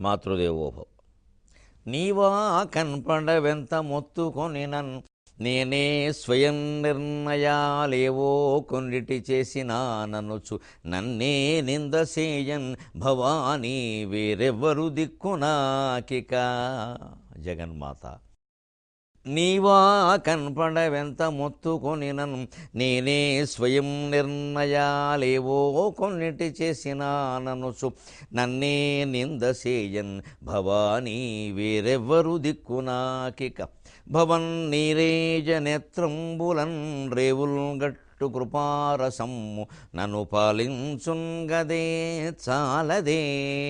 మాతృదేవోభవ నీవా కన్పడవెంత మొత్తుకొని నన్ నేనే స్వయం నిర్ణయాలేవో కొన్నిటి చేసిన నన్నుచు నన్నే నిందసేయన్ భవానీ వేరెవ్వరు దిక్కునాకిక జగన్మాత నీవా కన్పడవెంత మొత్తుకొని నన్ను నేనే స్వయం నిర్ణయాలేవో కొన్నిటి చేసిన ననుసు నన్నే నిందసేయన్ భవానీ వేరెవ్వరు దిక్కునాకిక భవన్ నీరేజ నేత్రంబులన్ రేవుల్ గట్టు కృపారసమ్ము నన్ను పాలించుంగదే చాలదే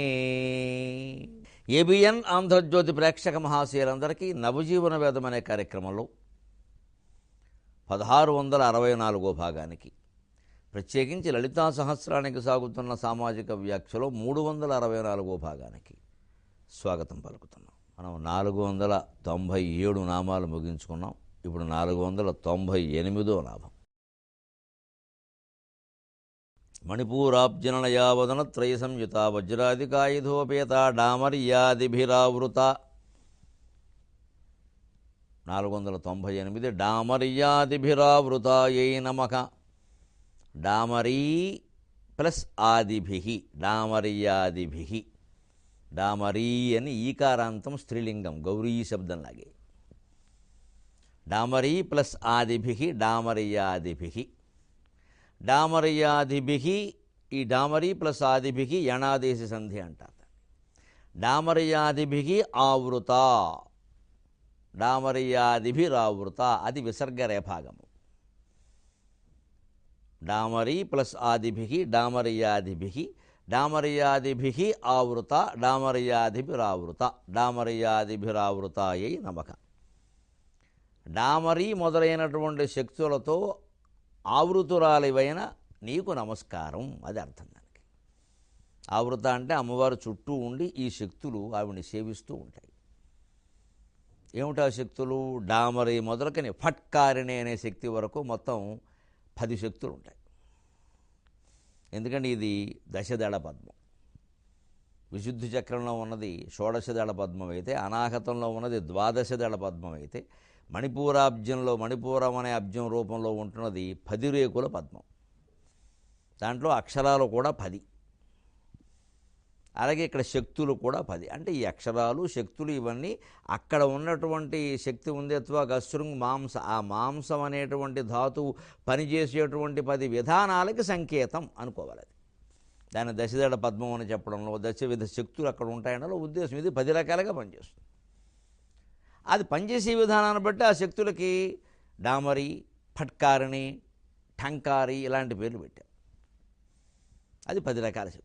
ఏబిఎన్ ఆంధ్రజ్యోతి ప్రేక్షక మహాశయులందరికీ నవజీవన వేదం అనే కార్యక్రమంలో పదహారు వందల అరవై నాలుగో భాగానికి ప్రత్యేకించి లలితా సహస్రానికి సాగుతున్న సామాజిక వ్యాఖ్యలో మూడు వందల అరవై నాలుగో భాగానికి స్వాగతం పలుకుతున్నాం మనం నాలుగు వందల తొంభై ఏడు నామాలు ముగించుకున్నాం ఇప్పుడు నాలుగు వందల తొంభై ఎనిమిదో నామం మణిపూరాబ్జననయావదన త్రయ సంయుత వజ్రాధికాయుధోపేత డామర్యాదిభిరావృత నాలుగు వందల తొంభై ఎనిమిది డామర్యాదిభిరావృత ఏ నమక డామరీ ప్లస్ ఆదిభి డామర్యాదిభి డామరీ అని ఈకారాంతం స్త్రీలింగం గౌరీ శబ్దం లాగే డామరీ ప్లస్ ఆదిభి డామర్యాదిభి డామర్యాదిభి ఈ డామరీ ప్లస్ ఆదిభి యణాదేశ సంధి అంటారు డామర్యాదిభి ఆవృత డామర్యాదిభిరావృత అది విసర్గరేభాగము డామరీ ప్లస్ ఆదిభి డామర్యాదిభి డామర్యాదిభి ఆవృత డామర్యాదిభిరావృత డామర్యాదిభిరావృతాయై నమక డామరీ మొదలైనటువంటి శక్తులతో ఆవృతురాలివైన నీకు నమస్కారం అది అర్థం దానికి ఆవృత అంటే అమ్మవారు చుట్టూ ఉండి ఈ శక్తులు ఆవిడని సేవిస్తూ ఉంటాయి ఏమిటా శక్తులు డామరి మొదలకని ఫట్కారిణి అనే శక్తి వరకు మొత్తం పది శక్తులు ఉంటాయి ఎందుకంటే ఇది దశదళ పద్మం విశుద్ధి చక్రంలో ఉన్నది షోడశదళ పద్మం అయితే అనాహతంలో ఉన్నది ద్వాదశదళ పద్మం అయితే మణిపూరాబ్జంలో మణిపూరం అనే అబ్జం రూపంలో ఉంటున్నది పది రేకుల పద్మం దాంట్లో అక్షరాలు కూడా పది అలాగే ఇక్కడ శక్తులు కూడా పది అంటే ఈ అక్షరాలు శక్తులు ఇవన్నీ అక్కడ ఉన్నటువంటి శక్తి ఉంది అథవా గస్రుంగ్ మాంస ఆ మాంసం అనేటువంటి ధాతువు పనిచేసేటువంటి పది విధానాలకి సంకేతం అనుకోవాలి అది దాని దశదళ పద్మం అని చెప్పడంలో దశ విధ శక్తులు అక్కడ ఉంటాయనలో ఉద్దేశం ఇది పది రకాలుగా పనిచేస్తుంది అది పనిచేసే విధానాన్ని బట్టి ఆ శక్తులకి డామరి ఫట్కారిణి ఠంకారి ఇలాంటి పేర్లు పెట్టారు అది పది రకాల శక్తులు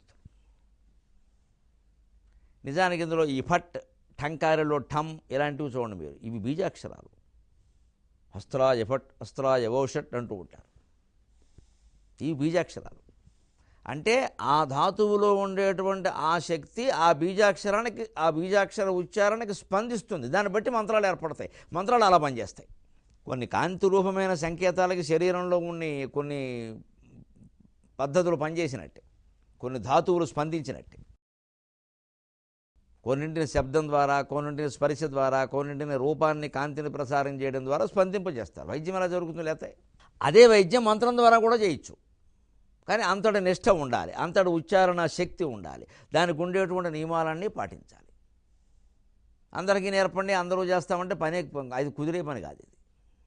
నిజానికి ఇందులో ఈ ఫట్ ఠంకారిలో ఠం ఇలాంటివి చూడండి మీరు ఇవి బీజాక్షరాలు హస్త్రా ఎఫట్ హస్త్రా ఎవౌషట్ అంటూ ఉంటారు ఇవి బీజాక్షరాలు అంటే ఆ ధాతువులో ఉండేటువంటి ఆ శక్తి ఆ బీజాక్షరానికి ఆ బీజాక్షర ఉచ్చారణకి స్పందిస్తుంది దాన్ని బట్టి మంత్రాలు ఏర్పడతాయి మంత్రాలు అలా పనిచేస్తాయి కొన్ని కాంతి రూపమైన సంకేతాలకి శరీరంలో కొన్ని కొన్ని పద్ధతులు పనిచేసినట్టే కొన్ని ధాతువులు స్పందించినట్టే కొన్నింటిని శబ్దం ద్వారా కొన్నింటిని స్పర్శ ద్వారా కొన్నింటిని రూపాన్ని కాంతిని ప్రసారం చేయడం ద్వారా స్పందింపజేస్తారు వైద్యం ఎలా జరుగుతుందో లేతే అదే వైద్యం మంత్రం ద్వారా కూడా చేయొచ్చు కానీ అంతటి నిష్ట ఉండాలి అంతటి ఉచ్చారణ శక్తి ఉండాలి దానికి ఉండేటువంటి నియమాలన్నీ పాటించాలి అందరికీ నేర్పండి అందరూ చేస్తామంటే పని అది కుదిరే పని కాదు ఇది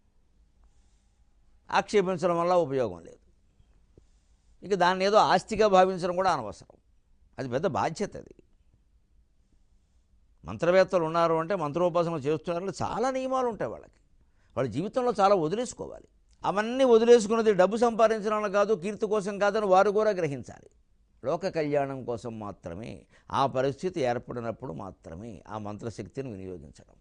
ఆక్షేపించడం వల్ల ఉపయోగం లేదు ఇక దాన్ని ఏదో ఆస్తిగా భావించడం కూడా అనవసరం అది పెద్ద బాధ్యత అది మంత్రవేత్తలు ఉన్నారు అంటే మంత్రోపాసన చేస్తున్నారు చాలా నియమాలు ఉంటాయి వాళ్ళకి వాళ్ళ జీవితంలో చాలా వదిలేసుకోవాలి అవన్నీ వదిలేసుకున్నది డబ్బు సంపాదించడం కాదు కీర్తి కోసం కాదని వారు కూడా గ్రహించాలి లోక కళ్యాణం కోసం మాత్రమే ఆ పరిస్థితి ఏర్పడినప్పుడు మాత్రమే ఆ మంత్రశక్తిని వినియోగించడం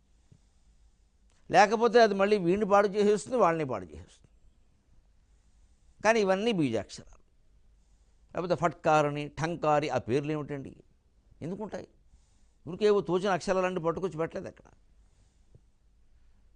లేకపోతే అది మళ్ళీ వీడిని పాడు చేసేస్తుంది వాళ్ళని పాడు చేసేస్తుంది కానీ ఇవన్నీ బీజాక్షరాలు లేకపోతే ఫట్కారని ఠంకారి ఆ పేర్లు ఏమిటండి ఎందుకుంటాయి ఊరికేవో తోచిన అక్షరాలన్నీ పట్టుకొచ్చి పెట్టలేదు అక్కడ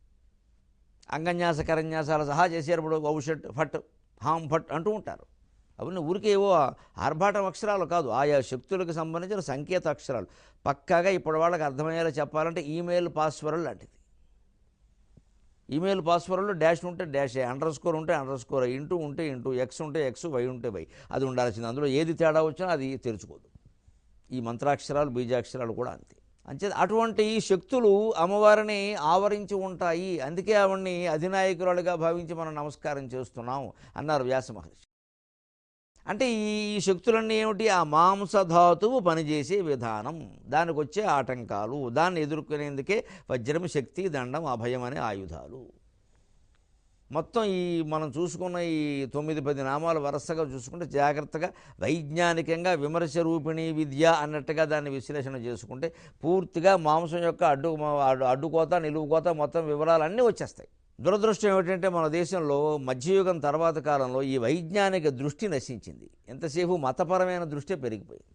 అంగన్యాస కరన్యాసాలు సహా చేసేటప్పుడు ఔషట్ ఫట్ హాం ఫట్ అంటూ ఉంటారు అవన్నీ ఊరికే ఏవో ఆర్భాటం అక్షరాలు కాదు ఆయా శక్తులకు సంబంధించిన సంకేత అక్షరాలు పక్కాగా ఇప్పటి వాళ్ళకి అర్థమయ్యేలా చెప్పాలంటే ఈమెయిల్ పాస్వర్డ్ లాంటిది ఈమెయిల్ పాస్వర్డ్లో డాష్ ఉంటే డాష్ అండర్ స్కోర్ ఉంటే అండర్ స్కోర్ ఇంటూ ఉంటే ఇంటూ ఎక్స్ ఉంటే ఎక్స్ వై ఉంటే వై అది ఉండాల్సింది అందులో ఏది తేడా వచ్చినా అది తెరుచుకోదు ఈ మంత్రాక్షరాలు బీజాక్షరాలు కూడా అంతే అంతే అటువంటి శక్తులు అమ్మవారిని ఆవరించి ఉంటాయి అందుకే ఆవిడ్ని అధినాయకురాలుగా భావించి మనం నమస్కారం చేస్తున్నాం అన్నారు వ్యాస మహర్షి అంటే ఈ శక్తులన్నీ ఏమిటి ఆ మాంసధాతువు పనిచేసే విధానం దానికి వచ్చే ఆటంకాలు దాన్ని ఎదుర్కొనేందుకే వజ్రం శక్తి దండం అభయం అనే ఆయుధాలు మొత్తం ఈ మనం చూసుకున్న ఈ తొమ్మిది పది నామాలు వరుసగా చూసుకుంటే జాగ్రత్తగా వైజ్ఞానికంగా విమర్శ రూపిణి విద్య అన్నట్టుగా దాన్ని విశ్లేషణ చేసుకుంటే పూర్తిగా మాంసం యొక్క అడ్డు అడ్డు- అడ్డుకోత నిలువుకోత మొత్తం వివరాలు అన్నీ వచ్చేస్తాయి దురదృష్టం ఏమిటంటే మన దేశంలో మధ్యయుగం తర్వాత కాలంలో ఈ వైజ్ఞానిక దృష్టి నశించింది ఎంతసేపు మతపరమైన దృష్టి పెరిగిపోయింది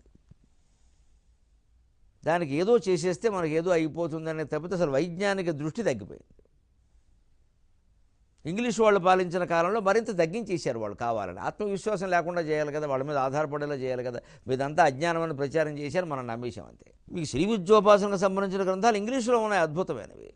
దానికి ఏదో చేసేస్తే మనకి ఏదో అయిపోతుందనే తప్పితే అసలు వైజ్ఞానిక దృష్టి తగ్గిపోయింది ఇంగ్లీష్ వాళ్ళు పాలించిన కాలంలో మరింత తగ్గించేశారు వాళ్ళు కావాలని ఆత్మవిశ్వాసం లేకుండా చేయాలి కదా వాళ్ళ మీద ఆధారపడేలా చేయాలి కదా మీదంతా అజ్ఞానమని ప్రచారం చేశారు మనం నమ్మేశాం అంతే మీకు శ్రీ విద్యోపాసనకు సంబంధించిన గ్రంథాలు ఇంగ్లీష్లో ఉన్నాయి అద్భుతమైనవి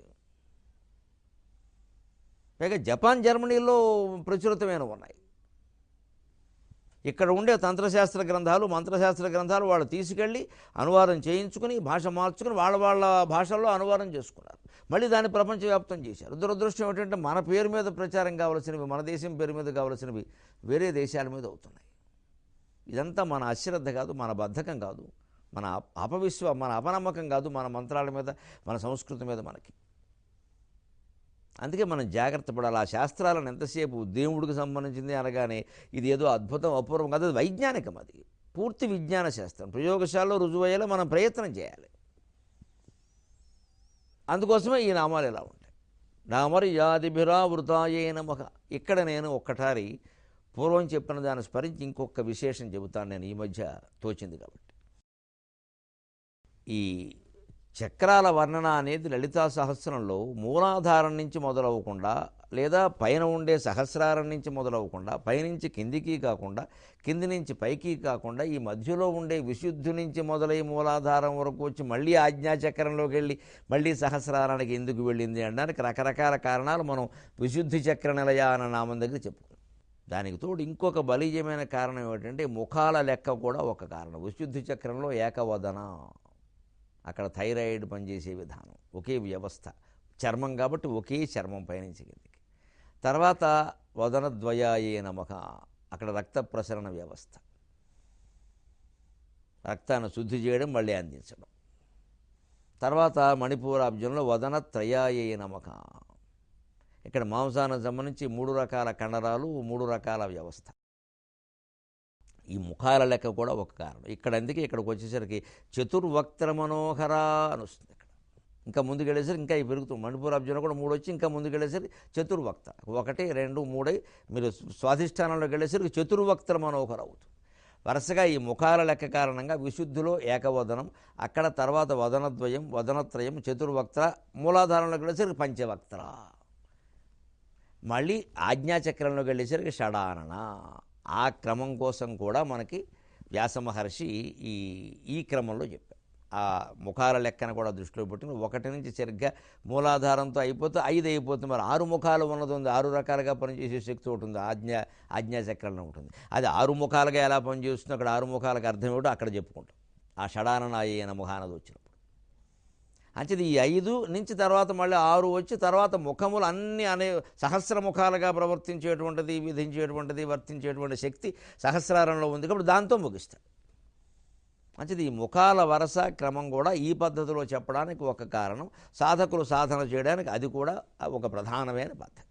పైగా జపాన్ జర్మనీలో ప్రచురితమైన ఉన్నాయి ఇక్కడ ఉండే తంత్రశాస్త్ర గ్రంథాలు మంత్రశాస్త్ర గ్రంథాలు వాళ్ళు తీసుకెళ్ళి అనువాదం చేయించుకుని భాష మార్చుకుని వాళ్ళ వాళ్ళ భాషల్లో అనువాదం చేసుకున్నారు మళ్ళీ దాన్ని ప్రపంచవ్యాప్తం చేశారు దురదృష్టం ఏంటంటే మన పేరు మీద ప్రచారం కావలసినవి మన దేశం పేరు మీద కావలసినవి వేరే దేశాల మీద అవుతున్నాయి ఇదంతా మన అశ్రద్ధ కాదు మన బద్ధకం కాదు మన అప- అపవిశ్వ మన అపనమ్మకం కాదు మన మంత్రాల మీద మన సంస్కృతి మీద మనకి అందుకే మనం జాగ్రత్త పడాలి ఆ శాస్త్రాలను ఎంతసేపు దేవుడికి సంబంధించింది అనగానే ఇది ఏదో అద్భుతం అపూర్వం కాదు అది వైజ్ఞానికం అది పూర్తి విజ్ఞాన శాస్త్రం ప్రయోగశాలలో రుజువయ్యేలా మనం ప్రయత్నం చేయాలి అందుకోసమే ఈ నామాలు ఇలా ఉంటాయి నామరి యాదిభిరావృతాయే నమః ఇక్కడ నేను ఒక్కటారి పూర్వం చెప్పిన దాన్ని స్మరించి ఇంకొక విశేషం చెబుతాను నేను ఈ మధ్య తోచింది కాబట్టి ఈ చక్రాల వర్ణన అనేది లలితా సహస్రంలో మూలాధారం నుంచి మొదలవ్వకుండా లేదా పైన ఉండే సహస్రారం నుంచి మొదలవ్వకుండా పైనుంచి కిందికి కాకుండా కింది నుంచి పైకి కాకుండా ఈ మధ్యలో ఉండే విశుద్ధి నుంచి మొదలై మూలాధారం వరకు వచ్చి మళ్ళీ ఆజ్ఞాచక్రంలోకి వెళ్ళి మళ్ళీ సహస్రారానికి ఎందుకు వెళ్ళింది అనడానికి రకరకాల కారణాలు మనం విశుద్ధి చక్ర నిలయ అన్న నామం దగ్గర చెప్పుకున్నాం దానికి తోడు ఇంకొక బలీయమైన కారణం ఏమిటంటే ముఖాల లెక్క కూడా ఒక కారణం విశుద్ధి చక్రంలో ఏకవదన అక్కడ థైరాయిడ్ పనిచేసే విధానం ఒకే వ్యవస్థ చర్మం కాబట్టి ఒకే చర్మం పైనుంచి కిందికి తర్వాత వదనద్వయాయే నమక అక్కడ రక్త ప్రసరణ వ్యవస్థ రక్తాన్ని శుద్ధి చేయడం మళ్ళీ అందించడం తర్వాత మణిపూరాబ్జంలో వదన త్రయాయే నమక ఇక్కడ మాంసానికి సంబంధించి మూడు రకాల కండరాలు మూడు రకాల వ్యవస్థ ఈ ముఖాల లెక్క కూడా ఒక కారణం ఇక్కడ అందుకే ఇక్కడికి వచ్చేసరికి చతుర్వక్త్ర మనోహర అని వస్తుంది ఇక్కడ ఇంకా ముందుకెళ్ళేసరికి ఇంకా ఇవి పెరుగుతుంది మణిపూర్ అబ్జన కూడా మూడు వచ్చి ఇంకా ముందుకెళ్ళేసరికి చతుర్వక్త ఒకటి రెండు మూడై మీరు స్వాధిష్టానంలోకి వెళ్ళేసరికి చతుర్వక్త్ర మనోహర అవుతుంది వరుసగా ఈ ముఖాల లెక్క కారణంగా విశుద్ధిలో ఏకవదనం అక్కడ తర్వాత వదనద్వయం వదనత్రయం చతుర్వక్త్ర మూలాధారంలోకి వెళ్ళేసరికి పంచవక్త్ర మళ్ళీ ఆజ్ఞాచక్రంలోకి వెళ్ళేసరికి షడానన ఆ క్రమం కోసం కూడా మనకి వ్యాస మహర్షి ఈ ఈ క్రమంలో చెప్పారు ఆ ముఖాల లెక్కన కూడా దృష్టిలో పెట్టుకుని ఒకటి నుంచి సరిగ్గా మూలాధారంతో అయిపోతే ఐదు అయిపోతుంది మరి ఆరు ముఖాలు ఉన్నది ఉంది ఆరు రకాలుగా పనిచేసే శక్తి ఒకటి ఉంది ఆజ్ఞ ఆజ్ఞాచక్రంలో ఉంటుంది అది ఆరు ముఖాలుగా ఎలా పనిచేస్తుందో అక్కడ ఆరు ముఖాలకు అర్థం ఏమిటో అక్కడ చెప్పుకుంటాం ఆ షడాననాయన ముఖానది వచ్చినప్పుడు అంచేది ఈ ఐదు నుంచి తర్వాత మళ్ళీ ఆరు వచ్చి తర్వాత ముఖములు అన్ని అనే సహస్ర ముఖాలుగా ప్రవర్తించేటువంటిది విధించేటువంటిది వర్తించేటువంటి శక్తి సహస్రారంలో ఉంది కాబట్టి దాంతో ముగిస్తారు మంచిది ఈ ముఖాల వరస క్రమం కూడా ఈ పద్ధతిలో చెప్పడానికి ఒక కారణం సాధకులు సాధన చేయడానికి అది కూడా ఒక ప్రధానమైన పద్ధతి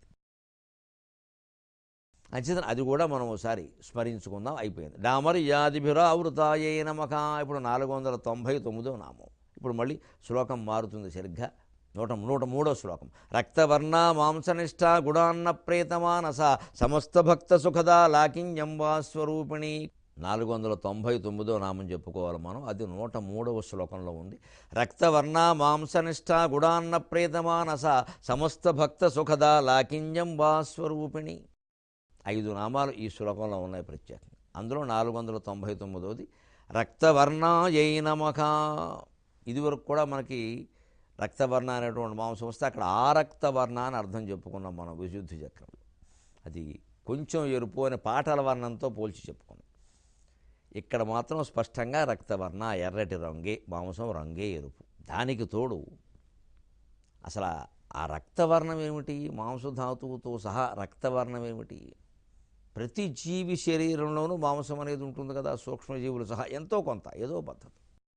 అంచేతన అది కూడా మనం ఒకసారి స్మరించుకుందాం అయిపోయింది డామరి యాదిభిరా అవృతాయే నమక ఇప్పుడు నాలుగు వందల తొంభై తొమ్మిదో నామం ఇప్పుడు మళ్ళీ శ్లోకం మారుతుంది సరిగ్గా నూట నూట మూడో శ్లోకం రక్తవర్ణ మాంసనిష్ట గుడాన్న ప్రేతమానస సమస్త భక్త సుఖద లాకింజంబా స్వరూపిణి నాలుగు వందల తొంభై తొమ్మిదో నామం చెప్పుకోవాలి మనం అది నూట మూడవ శ్లోకంలో ఉంది రక్తవర్ణ మాంసనిష్ట గుడాన్న ప్రేతమానస సమస్త భక్త సుఖద లాకింజంబా స్వరూపిణి ఐదు నామాలు ఈ శ్లోకంలో ఉన్నాయి ప్రత్యేకంగా అందులో నాలుగు వందల తొంభై తొమ్మిదోది రక్తవర్ణాయై నమక ఇదివరకు కూడా మనకి రక్తవర్ణ అనేటువంటి మాంసం వస్తే అక్కడ ఆ రక్తవర్ణ అని అర్థం చెప్పుకున్నాం మనం విశుద్ధి చక్రంలో అది కొంచెం ఎరుపు అనే పాటల వర్ణంతో పోల్చి చెప్పుకున్నాం ఇక్కడ మాత్రం స్పష్టంగా రక్తవర్ణ ఎర్రటి రంగే మాంసం రంగే ఎరుపు దానికి తోడు అసలు ఆ- ఆ రక్తవర్ణం ఏమిటి మాంసధాతువుతో సహా రక్తవర్ణం ఏమిటి ప్రతి జీవి శరీరంలోనూ మాంసం అనేది ఉంటుంది కదా సూక్ష్మజీవులు సహా ఎంతో కొంత ఏదో పద్ధతి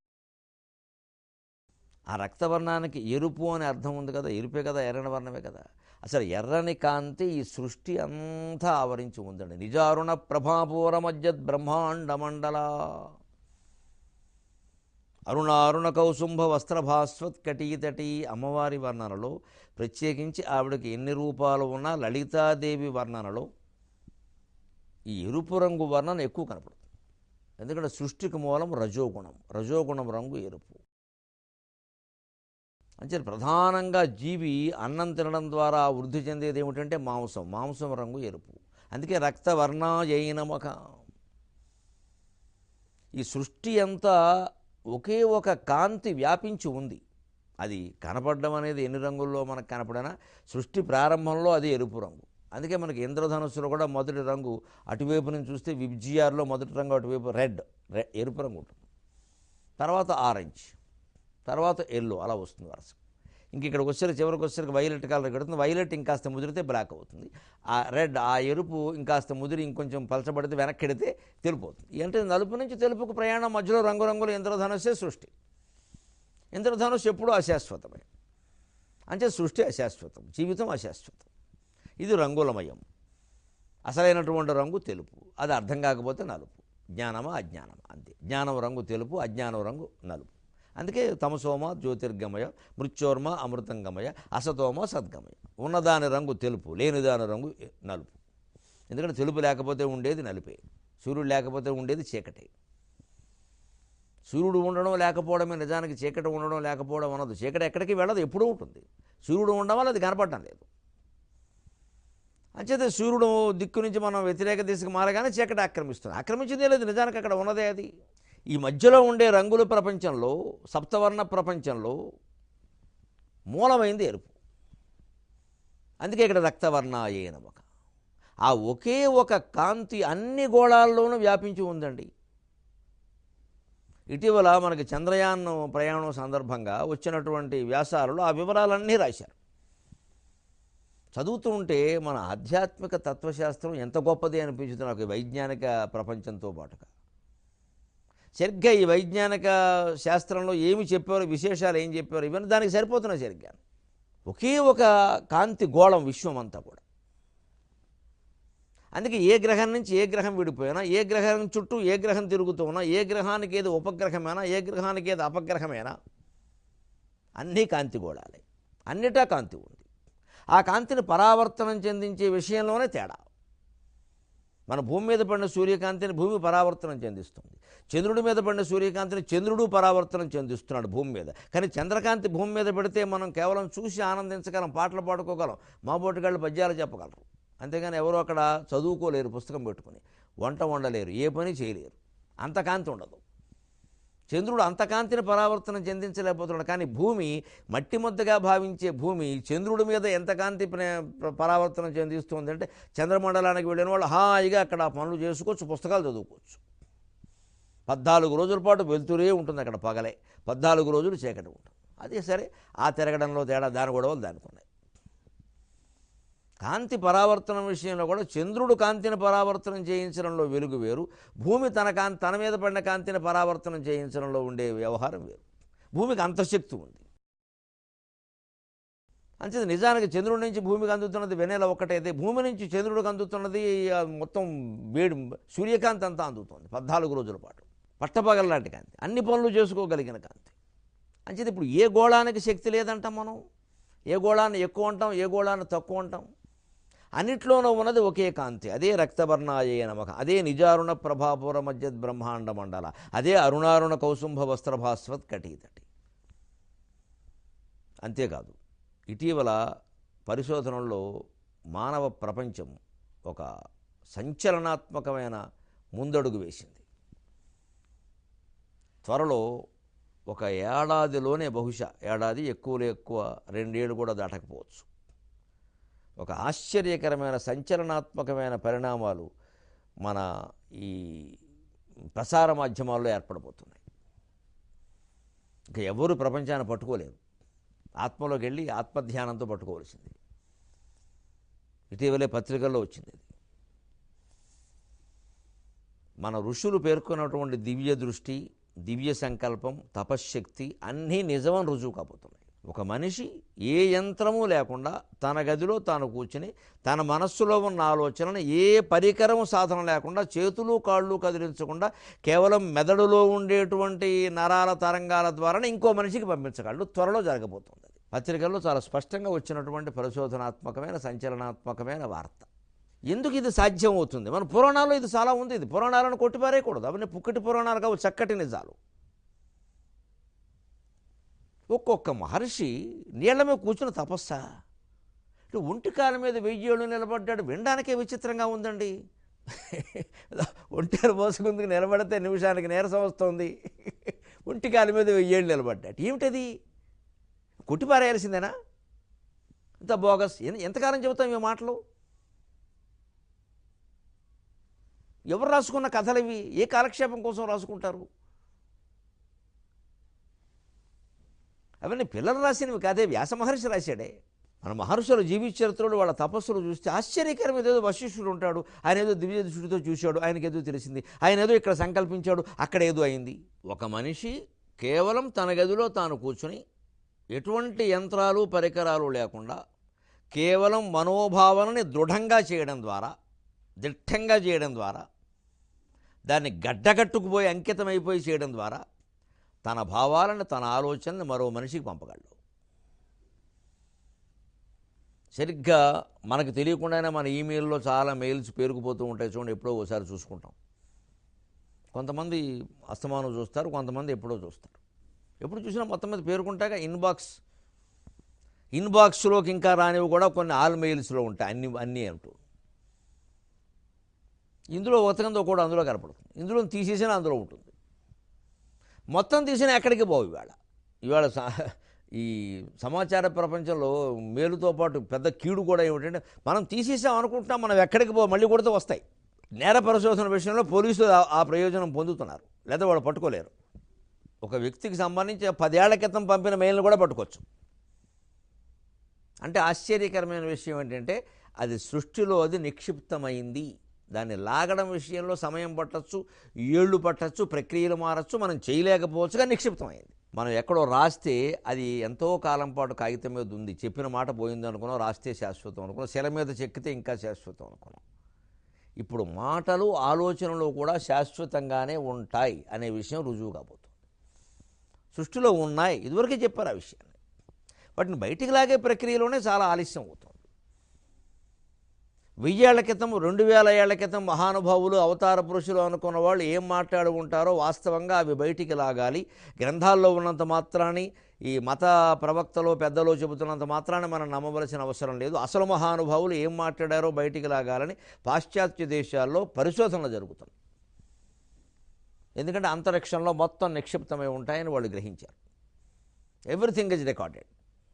ఆ రక్తవర్ణానికి ఎరుపు అని అర్థం ఉంది కదా ఎరుపే కదా ఎర్రని వర్ణమే కదా అసలు ఎర్రని కాంతి ఈ సృష్టి అంతా ఆవరించి ఉందండి నిజారుణ ప్రభాపూర మధ్య బ్రహ్మాండ మండల అరుణారుణ కౌసుంభ వస్త్రభాస్వత్ కటీతటి అమ్మవారి వర్ణనలో ప్రత్యేకించి ఆవిడకి ఎన్ని రూపాలు ఉన్నా లలితాదేవి వర్ణనలో ఈ ఎరుపు రంగు వర్ణన ఎక్కువ కనపడుతుంది ఎందుకంటే సృష్టికి మూలం రజోగుణం రజోగుణం రంగు ఎరుపు అంటే ప్రధానంగా జీవి అన్నం తినడం ద్వారా వృద్ధి చెందేది ఏమిటంటే మాంసం మాంసం రంగు ఎరుపు అందుకే రక్తవర్ణాయైనమక ఈ సృష్టి అంతా ఒకే ఒక కాంతి వ్యాపించి ఉంది అది కనపడడం అనేది ఎన్ని రంగుల్లో మనకు కనపడినా సృష్టి ప్రారంభంలో అది ఎరుపు రంగు అందుకే మనకి ఇంద్రధనుస్సులో కూడా మొదటి రంగు అటువైపు నుంచి చూస్తే విబ్జిఆర్లో మొదటి రంగు అటువైపు రెడ్ రె ఎరుపు రంగు ఉంటుంది తర్వాత ఆరెంజ్ తర్వాత ఎల్లో అలా వస్తుంది వరుస ఇంక ఇక్కడికి వచ్చేసరికి చివరికి వచ్చేసరికి వైలెట్ కలర్ కడుతుంది వైలెట్ ఇంకాస్త ముదిరితే బ్లాక్ అవుతుంది ఆ రెడ్ ఆ ఎరుపు ఇంకాస్త ముదిరి ఇంకొంచెం పలచబడితే వెనక్కి ఎడితే తెలుపు అవుతుంది అంటే నలుపు నుంచి తెలుపుకు ప్రయాణం మధ్యలో రంగురంగుల ఇంద్రధనుస్సే సృష్టి ఇంద్రధనుస్సు ఎప్పుడూ అశాశ్వతమే అంటే సృష్టి అశాశ్వతం జీవితం అశాశ్వతం ఇది రంగులమయం అసలైనటువంటి రంగు తెలుపు అది అర్థం కాకపోతే నలుపు జ్ఞానమా అజ్ఞానమా అంతే జ్ఞానం రంగు తెలుపు అజ్ఞానం రంగు నలుపు అందుకే తమసోమ జ్యోతిర్గమయ మృత్యోర్మ అమృతంగమయ అసతోమ సద్గమయ ఉన్నదాని రంగు తెలుపు లేనిదాని రంగు నలుపు ఎందుకంటే తెలుపు లేకపోతే ఉండేది నలుపే సూర్యుడు లేకపోతే ఉండేది చీకటే సూర్యుడు ఉండడం లేకపోవడమే నిజానికి చీకటి ఉండడం లేకపోవడం అన్నది చీకటి ఎక్కడికి వెళ్ళదు ఎప్పుడూ ఉంటుంది సూర్యుడు ఉండడం వల్ల అది కనపడటం లేదు అంచేతే సూర్యుడు దిక్కు నుంచి మనం వ్యతిరేక దిశకు మారగానే చీకటి ఆక్రమిస్తుంది ఆక్రమించిందే లేదు నిజానికి అక్కడ ఉన్నదే అది ఈ మధ్యలో ఉండే రంగుల ప్రపంచంలో సప్తవర్ణ ప్రపంచంలో మూలమైంది ఎరుపు అందుకే ఇక్కడ రక్తవర్ణాయే నమక ఆ ఒకే ఒక కాంతి అన్ని గోళాల్లోనూ వ్యాపించి ఉందండి ఇటీవల మనకి చంద్రయాన్ ప్రయాణం సందర్భంగా వచ్చినటువంటి వ్యాసాలలో ఆ వివరాలన్నీ రాశారు చదువుతూ ఉంటే మన ఆధ్యాత్మిక తత్వశాస్త్రం ఎంత గొప్పది అనిపించుతుంది నాకు ఈ వైజ్ఞానిక ప్రపంచంతో పాటుగా సరిగ్గా ఈ వైజ్ఞానిక శాస్త్రంలో ఏమి చెప్పారో విశేషాలు ఏం చెప్పారో ఇవన్నీ దానికి సరిపోతున్నాయి సరిగ్గా ఒకే ఒక కాంతి గోళం విశ్వం అంతా కూడా అందుకే ఏ గ్రహం నుంచి ఏ గ్రహం విడిపోయినా ఏ గ్రహం చుట్టూ ఏ గ్రహం తిరుగుతూ ఉన్నా ఏ గ్రహానికి ఏది ఉపగ్రహమేనా ఏ గ్రహానికి ఏది అపగ్రహమేనా అన్నీ కాంతి గోళాలే అన్నిటా కాంతి ఉంది ఆ కాంతిని పరావర్తనం చెందించే విషయంలోనే తేడా మన భూమి మీద పడిన సూర్యకాంతిని భూమి పరావర్తనం చెందిస్తుంది చంద్రుడి మీద పడిన సూర్యకాంతిని చంద్రుడు పరావర్తనం చెందిస్తున్నాడు భూమి మీద కానీ చంద్రకాంతి భూమి మీద పెడితే మనం కేవలం చూసి ఆనందించగలం పాటలు పాడుకోగలం మా బోటుగాళ్ళు పద్యాలు చెప్పగలరు అంతేగాని ఎవరో అక్కడ చదువుకోలేరు పుస్తకం పెట్టుకుని వంట వండలేరు ఏ పని చేయలేరు అంత కాంతి ఉండదు చంద్రుడు అంత కాంతిని పరావర్తనం చెందించలేకపోతున్నాడు కానీ భూమి మట్టి ముద్దగా భావించే భూమి చంద్రుడి మీద ఎంత కాంతి ప్ర- ప్ర- పరావర్తనం చెందిస్తుంది అంటే చంద్రమండలానికి వెళ్ళిన వాళ్ళు హాయిగా అక్కడ ఆ పనులు చేసుకోవచ్చు పుస్తకాలు చదువుకోవచ్చు పద్నాలుగు రోజుల పాటు వెళ్తూనే ఉంటుంది అక్కడ పగలే పద్నాలుగు రోజులు చీకటి ఉంటుంది అదే సరే ఆ తిరగడంలో తేడా దాని గొడవలు దానికి ఉన్నాయి కాంతి పరావర్తనం విషయంలో కూడా చంద్రుడు కాంతిని పరావర్తనం చేయించడంలో వెలుగు వేరు భూమి తన కాంతి తన మీద పడిన కాంతిని పరావర్తనం చేయించడంలో ఉండే వ్యవహారం వేరు భూమికి అంత శక్తి ఉంది అంతే నిజానికి చంద్రుడి నుంచి భూమికి అందుతున్నది వెనెల ఒక్కటైతే భూమి నుంచి చంద్రుడికి అందుతున్నది ఆ మొత్తం వేడి సూర్యకాంతి అంతా అందుతుంది పద్నాలుగు రోజుల పాటు పట్టపగల లాంటి కాంతి అన్ని పనులు చేసుకోగలిగిన కాంతి అంచేది ఇప్పుడు ఏ గోళానికి శక్తి లేదంటాం మనం ఏ గోళాన్ని ఎక్కువ అంటాం ఏ గోళాన్ని తక్కువ అంటాం అన్నిట్లోనూ ఉన్నది ఒకే కాంతి అదే రక్తవర్ణాయే నమక అదే నిజారుణ ప్రభాపుర మధ్య బ్రహ్మాండ మండల అదే అరుణారుణ కౌసుంభ వస్త్రభాస్వత్ కటీతటి అంతేకాదు ఇటీవల పరిశోధనల్లో మానవ ప్రపంచం ఒక సంచలనాత్మకమైన ముందడుగు వేసింది త్వరలో ఒక ఏడాదిలోనే బహుశా ఏడాది ఎక్కువలో ఎక్కువ రెండేళ్ళు కూడా దాటకపోవచ్చు ఒక ఆశ్చర్యకరమైన సంచలనాత్మకమైన పరిణామాలు మన ఈ ప్రసార మాధ్యమాల్లో ఏర్పడబోతున్నాయి ఇక ఎవరు ప్రపంచాన్ని పట్టుకోలేరు ఆత్మలోకి వెళ్ళి ఆత్మధ్యానంతో పట్టుకోవాల్సింది ఇటీవలే పత్రికల్లో వచ్చింది ఇది మన ఋషులు పేర్కొన్నటువంటి దివ్య దృష్టి దివ్య సంకల్పం తపశ్శక్తి అన్నీ నిజమని రుజువు కాబోతున్నాయి ఒక మనిషి ఏ యంత్రము లేకుండా తన గదిలో తాను కూర్చుని తన మనస్సులో ఉన్న ఆలోచనను ఏ పరికరం సాధన లేకుండా చేతులు కాళ్ళు కదిలించకుండా కేవలం మెదడులో ఉండేటువంటి నరాల తరంగాల ద్వారానే ఇంకో మనిషికి పంపించగలడు త్వరలో జరగబోతుంది అది పత్రికల్లో చాలా స్పష్టంగా వచ్చినటువంటి పరిశోధనాత్మకమైన సంచలనాత్మకమైన వార్త ఎందుకు ఇది సాధ్యం అవుతుంది మన పురాణాల్లో ఇది చాలా ఉంది ఇది పురాణాలను కొట్టిపారేయకూడదు అవన్నీ పుక్కటి పురాణాలు కావు చక్కటి నిజాలు ఒక్కొక్క మహర్షి నీళ్ల మీద కూర్చుని తపస్సా ఇటు ఒంటి కాలం మీద వెయ్యేళ్ళు నిలబడ్డాడు వినడానికే విచిత్రంగా ఉందండి ఒంటేరు పోసుకుందుకు నిలబడితే నిమిషానికి నీరసం వస్తుంది ఒంటి కాలం మీద వెయ్యేళ్ళు నిలబడ్డాడు ఏమిటది కొట్టిపారేయాల్సిందేనా ఇంత బోగస్ ఎన్- ఎంతకాలం చెబుతాం ఈ మాటలు ఎవరు రాసుకున్న కథలు ఇవి ఏ కాలక్షేపం కోసం రాసుకుంటారు అవన్నీ పిల్లలు రాసినవి కాదే వ్యాస మహర్షి రాశాడే మన మహర్షుల జీవిత చరిత్రలో వాళ్ళ తపస్సులు చూస్తే ఆశ్చర్యకరం ఏదో వశిష్ఠుడు ఉంటాడు ఆయన ఏదో దివ్య దృష్టితో చూశాడు ఆయనకి ఏదో తెలిసింది ఆయన ఏదో ఇక్కడ సంకల్పించాడు అక్కడ ఏదో అయింది ఒక మనిషి కేవలం తన గదిలో తాను కూర్చుని ఎటువంటి యంత్రాలు పరికరాలు లేకుండా కేవలం మనోభావనని దృఢంగా చేయడం ద్వారా దిట్టంగా చేయడం ద్వారా దాన్ని గడ్డకట్టుకుపోయి అంకితమైపోయి చేయడం ద్వారా తన భావాలను తన ఆలోచనని మరో మనిషికి పంపగలడు సరిగ్గా మనకు తెలియకుండానే మన ఈమెయిల్లో చాలా మెయిల్స్ పేరుకుపోతూ ఉంటాయి చూడండి ఎప్పుడో ఒకసారి చూసుకుంటాం కొంతమంది అస్తమానం చూస్తారు కొంతమంది ఎప్పుడో చూస్తారు ఎప్పుడు చూసినా మొత్తం మీద పేరుకుంటాక ఇన్బాక్స్ ఇన్బాక్స్లోకి ఇంకా రానివి కూడా కొన్ని ఆల్ మెయిల్స్లో ఉంటాయి అన్ని అన్నీ అంటూ ఇందులో ఉతకంతో కూడా అందులో కనపడుతుంది ఇందులో తీసేసిన అందులో ఉంటుంది మొత్తం తీసిన ఎక్కడికి పోవు ఇవాళ ఇవాళ స- ఈ సమాచార ప్రపంచంలో మేలుతో పాటు పెద్ద కీడు కూడా ఏమిటంటే మనం తీసేసాం అనుకుంటున్నాం మనం ఎక్కడికి పో మళ్ళీ కొడితే వస్తాయి నేర పరిశోధన విషయంలో పోలీసులు ఆ- ఆ ప్రయోజనం పొందుతున్నారు లేదా వాళ్ళు పట్టుకోలేరు ఒక వ్యక్తికి సంబంధించి పదేళ్ల క్రితం పంపిన మెయిల్ని కూడా పట్టుకోవచ్చు అంటే ఆశ్చర్యకరమైన విషయం ఏంటంటే అది సృష్టిలో అది నిక్షిప్తమైంది దాన్ని లాగడం విషయంలో సమయం పట్టచ్చు ఏళ్ళు పట్టచ్చు ప్రక్రియలు మారచ్చు మనం చేయలేకపోవచ్చుగా నిక్షిప్తమైంది మనం ఎక్కడో రాస్తే అది ఎంతో కాలం పాటు కాగితం మీద ఉంది చెప్పిన మాట పోయింది అనుకున్నాం రాస్తే శాశ్వతం అనుకున్నాం శిల మీద చెక్కితే ఇంకా శాశ్వతం అనుకున్నాం ఇప్పుడు మాటలు ఆలోచనలు కూడా శాశ్వతంగానే ఉంటాయి అనే విషయం రుజువు కాబోతుంది సృష్టిలో ఉన్నాయి ఇదివరకే చెప్పారు ఆ విషయాన్ని వాటిని బయటికి లాగే ప్రక్రియలోనే చాలా ఆలస్యం అవుతుంది వెయ్యేళ్ల క్రితం రెండు వేల ఏళ్ల క్రితం మహానుభావులు అవతార పురుషులు అనుకున్న వాళ్ళు ఏం మాట్లాడుకుంటారో వాస్తవంగా అవి బయటికి లాగాలి గ్రంథాల్లో ఉన్నంత మాత్రాన్ని ఈ మత ప్రవక్తలో పెద్దలో చెబుతున్నంత మాత్రాన్ని మనం నమ్మవలసిన అవసరం లేదు అసలు మహానుభావులు ఏం మాట్లాడారో బయటికి లాగాలని పాశ్చాత్య దేశాల్లో పరిశోధనలు జరుగుతున్నాయి ఎందుకంటే అంతరిక్షంలో మొత్తం నిక్షిప్తమై ఉంటాయని వాళ్ళు గ్రహించారు ఎవ్రీథింగ్ ఇస్ రికార్డెడ్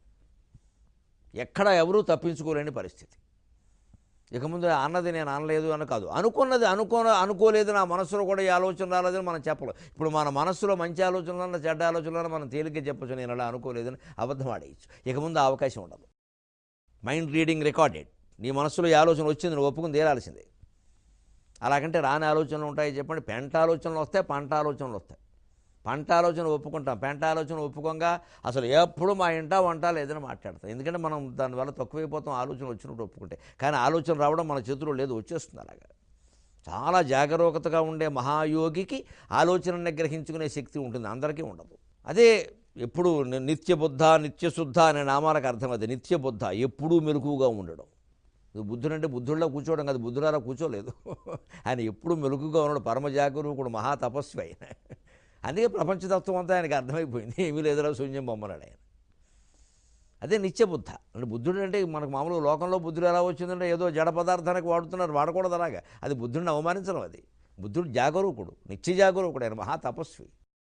ఎక్కడ ఎవరూ తప్పించుకోలేని పరిస్థితి ఇక ముందు అన్నది నేను అనలేదు అని కాదు అనుకున్నది అనుకో అనుకోలేదు నా మనసులో కూడా ఈ ఆలోచన రాలేదని మనం చెప్పలేం ఇప్పుడు మన మనస్సులో మంచి ఆలోచనలన్నా చెడ్డ ఆలోచనలన్నా మనం తేలిగ్గా చెప్పచ్చు నేను అలా అనుకోలేదని అబద్ధం ఆడేయచ్చు ఇక ముందు ఆ అవకాశం ఉండదు మైండ్ రీడింగ్ రికార్డెడ్ నీ మనస్సులో ఈ ఆలోచన వచ్చింది నువ్వు ఒప్పుకుని తీరాల్సిందే అలాగంటే రాని ఆలోచనలు ఉంటాయి చెప్పండి పెంట ఆలోచనలు వస్తాయి పంట ఆలోచనలు వస్తాయి పంట ఆలోచన ఒప్పుకుంటాం పెంట ఆలోచన ఒప్పుకోగా అసలు ఎప్పుడు మా ఇంట వంట లేదని మాట్లాడతాం ఎందుకంటే మనం దానివల్ల తక్కువైపోతాం ఆలోచన వచ్చినట్టు ఒప్పుకుంటే కానీ ఆలోచన రావడం మన చేతిలో లేదు వచ్చేస్తుంది అలాగా చాలా జాగరూకతగా ఉండే మహాయోగికి ఆలోచనని గ్రహించుకునే శక్తి ఉంటుంది అందరికీ ఉండదు అదే ఎప్పుడు ని- నిత్యబుద్ధ నిత్యశుద్ధ అనే నామాలకు అర్థం అది నిత్యబుద్ధ ఎప్పుడూ మెలకుగా ఉండడం ఇది బుద్ధుడు అంటే బుద్ధుడిలో కూర్చోవడం కాదు బుద్ధుడారా కూర్చోలేదు ఆయన ఎప్పుడు మెలుగుగా ఉన్నాడు పరమ జాగరూకుడు మహా తపస్వి ఆయన అందుకే ప్రపంచతత్వం అంతా ఆయనకి అర్థమైపోయింది ఏమీ లేదురా శూన్యం బొమ్మనాడు ఆయన అదే నిత్యబుద్ధ అంటే బుద్ధుడు అంటే మనకు మామూలుగా లోకంలో బుద్ధుడు ఎలా వచ్చిందంటే ఏదో జడ పదార్థానికి వాడుతున్నారు వాడకూడదు అలాగా అది బుద్ధుడిని అవమానించడం అది బుద్ధుడు జాగరూకుడు నిత్య జాగరూకుడు ఆయన మహా తపస్వి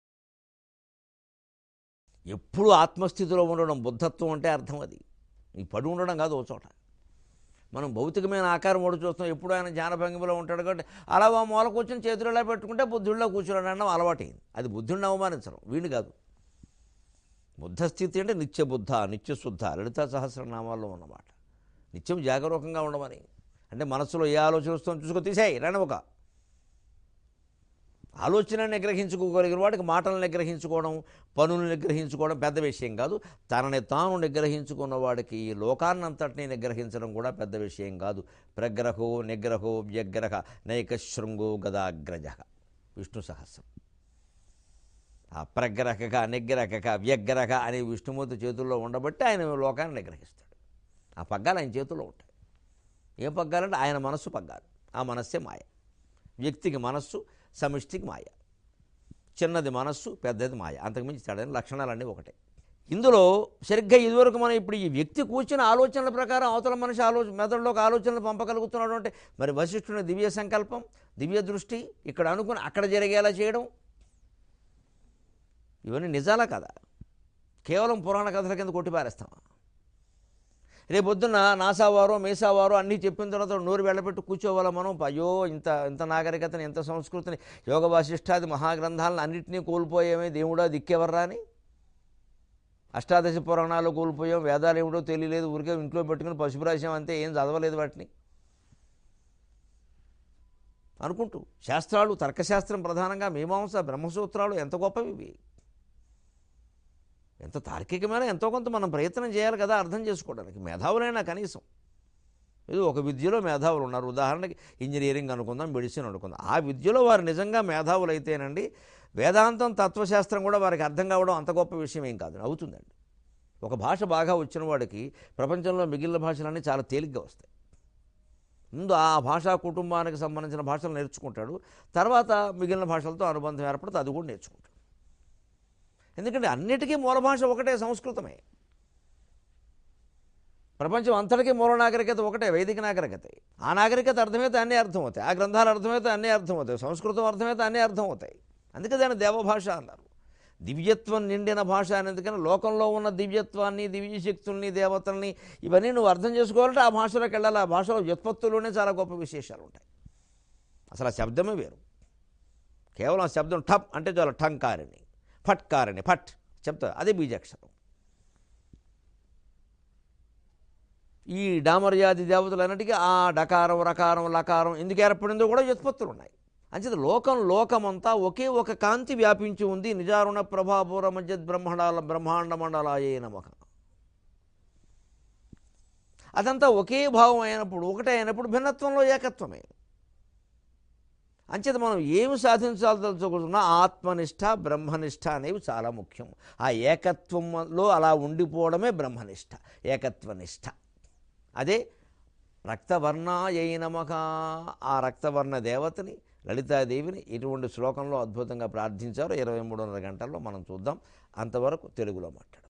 ఎప్పుడు ఆత్మస్థితిలో ఉండడం బుద్ధత్వం అంటే అర్థం అది ఈ పడి ఉండడం కాదు ఓ చోట మనం భౌతికమైన ఆకారం కూడా చూస్తాం ఎప్పుడు ఆయన జ్ఞానభంగిమలో ఉంటాడు కాబట్టి అలా ఆ మూల కూర్చొని చేతులు ఇలా పెట్టుకుంటే బుద్ధుడిలో కూర్చోడం అనడం అలవాటైంది అది బుద్ధుడిని అవమానించడం వీడిని కాదు బుద్ధ స్థితి అంటే నిత్య బుద్ధ నిత్య శుద్ధ లలితా సహస్రనామాల్లో ఉన్నమాట నిత్యం జాగరూకంగా ఉండమని అంటే మనసులో ఏ ఆలోచన వస్తుందో చూసుకో తీసేయి రండి ఒక ఆలోచన నిగ్రహించుకోగలిగిన వాడికి మాటలను నిగ్రహించుకోవడం పనులను నిగ్రహించుకోవడం పెద్ద విషయం కాదు తనని తాను నిగ్రహించుకున్న వాడికి ఈ లోకాన్నంతటినీ నిగ్రహించడం కూడా పెద్ద విషయం కాదు ప్రగ్రహో నిగ్రహో వ్యగ్రహ నైక శృంగో గదాగ్రజ విష్ణు సహస్రం ఆ ప్రగ్రహక నిగ్రహక వ్యగ్రహ అనే విష్ణుమూర్తి చేతుల్లో ఉండబట్టి ఆయన లోకాన్ని నిగ్రహిస్తాడు ఆ పగ్గాలు ఆయన చేతుల్లో ఉంటాయి ఏం పగ్గాలంటే ఆయన మనస్సు పగ్గాలు ఆ మనస్సే మాయ వ్యక్తికి మనస్సు సమిష్టికి మాయ చిన్నది మనస్సు పెద్దది మాయ అంతకుమించి తేడా లక్షణాలన్నీ ఒకటే ఇందులో సరిగ్గా ఇదివరకు మనం ఇప్పుడు ఈ వ్యక్తి కూర్చున్న ఆలోచనల ప్రకారం అవతల మనిషి ఆలోచన మెదడులోకి ఆలోచనలు పంపగలుగుతున్నాడు అంటే మరి వశిష్ఠుని దివ్య సంకల్పం దివ్య దృష్టి ఇక్కడ అనుకుని అక్కడ జరిగేలా చేయడం ఇవన్నీ నిజాలా కదా కేవలం పురాణ కథల కింద కొట్టిపారేస్తామా రేపొద్దున నాసావారో మేసావారో అన్నీ చెప్పిన తర్వాత నోరు వెళ్ళబెట్టి కూర్చోవాలా మనం అయ్యో ఇంత ఇంత నాగరికతని ఇంత సంస్కృతిని యోగ వాసిష్టాది మహాగ్రంథాలను అన్నింటినీ కోల్పోయామే దేవుడా దిక్కెవర్రా అని అష్టాదశ పురాణాలు కోల్పోయాం వేదాలు ఏమిటో తెలియలేదు ఊరికే ఇంట్లో పెట్టుకుని పసుపు రాసాం అంతే ఏం చదవలేదు వాటిని అనుకుంటూ శాస్త్రాలు తర్కశాస్త్రం ప్రధానంగా మీమాంస బ్రహ్మసూత్రాలు ఎంత గొప్పవి ఇవి ఎంత తార్కికమైన ఎంతో కొంత మనం ప్రయత్నం చేయాలి కదా అర్థం చేసుకోవడానికి మేధావులైనా కనీసం ఇది ఒక విద్యలో మేధావులు ఉన్నారు ఉదాహరణకి ఇంజనీరింగ్ అనుకుందాం మెడిసిన్ అనుకుందాం ఆ విద్యలో వారు నిజంగా మేధావులు అయితేనండి వేదాంతం తత్వశాస్త్రం కూడా వారికి అర్థం కావడం అంత గొప్ప విషయం ఏం కాదు అవుతుందండి ఒక భాష బాగా వచ్చిన వాడికి ప్రపంచంలో మిగిలిన భాషలన్నీ చాలా తేలిగ్గా వస్తాయి ముందు ఆ భాషా కుటుంబానికి సంబంధించిన భాషలు నేర్చుకుంటాడు తర్వాత మిగిలిన భాషలతో అనుబంధం ఏర్పడితే అది కూడా నేర్చుకుంటాడు ఎందుకంటే అన్నిటికీ మూల భాష ఒకటే సంస్కృతమే ప్రపంచం అంతటికీ మూల నాగరికత ఒకటే వైదిక నాగరికత ఆ నాగరికత అర్థమైతే అన్నీ అర్థమవుతాయి ఆ గ్రంథాలు అర్థమైతే అన్నీ అర్థమవుతాయి సంస్కృతం అర్థమైతే అన్నీ అర్థమవుతాయి అందుకే దాన్ని దేవభాష అన్నారు దివ్యత్వం నిండిన భాష అనేందుకని లోకంలో ఉన్న దివ్యత్వాన్ని దివ్యశక్తుల్ని దేవతల్ని ఇవన్నీ నువ్వు అర్థం చేసుకోవాలంటే ఆ భాషలోకి వెళ్ళాలి ఆ భాషలో వ్యుత్పత్తుల్లోనే చాలా గొప్ప విశేషాలు ఉంటాయి అసలు ఆ శబ్దమే వేరు కేవలం ఆ శబ్దం టప్ అంటే చాలా ఠంకారిని ఫట్కారిని ఫట్ చెప్తా అదే బీజాక్షరం ఈ డామర్యాది దేవతలన్నిటికీ ఆ డకారం రకారం లకారం ఎందుకు ఏర్పడిందో కూడా వ్యుత్పత్తులు ఉన్నాయి అంచేత లోకం లోకమంతా ఒకే ఒక కాంతి వ్యాపించి ఉంది నిజారుణ ప్రభాపూర మధ్య బ్రహ్మాండాల బ్రహ్మాండ మండలాయే నమక అదంతా ఒకే భావం అయినప్పుడు ఒకటే అయినప్పుడు భిన్నత్వంలో ఏకత్వమే అంచేత మనం ఏమి సాధించాల్సొకున్నా ఆత్మనిష్ట బ్రహ్మనిష్ట అనేవి చాలా ముఖ్యం ఆ ఏకత్వంలో అలా ఉండిపోవడమే బ్రహ్మనిష్ట ఏకత్వనిష్ట అదే రక్తవర్ణాయై నమక ఆ రక్తవర్ణ దేవతని లలితాదేవిని ఇటువంటి శ్లోకంలో అద్భుతంగా ప్రార్థించారు ఇరవై మూడున్నర గంటల్లో మనం చూద్దాం అంతవరకు తెలుగులో మాట్లాడు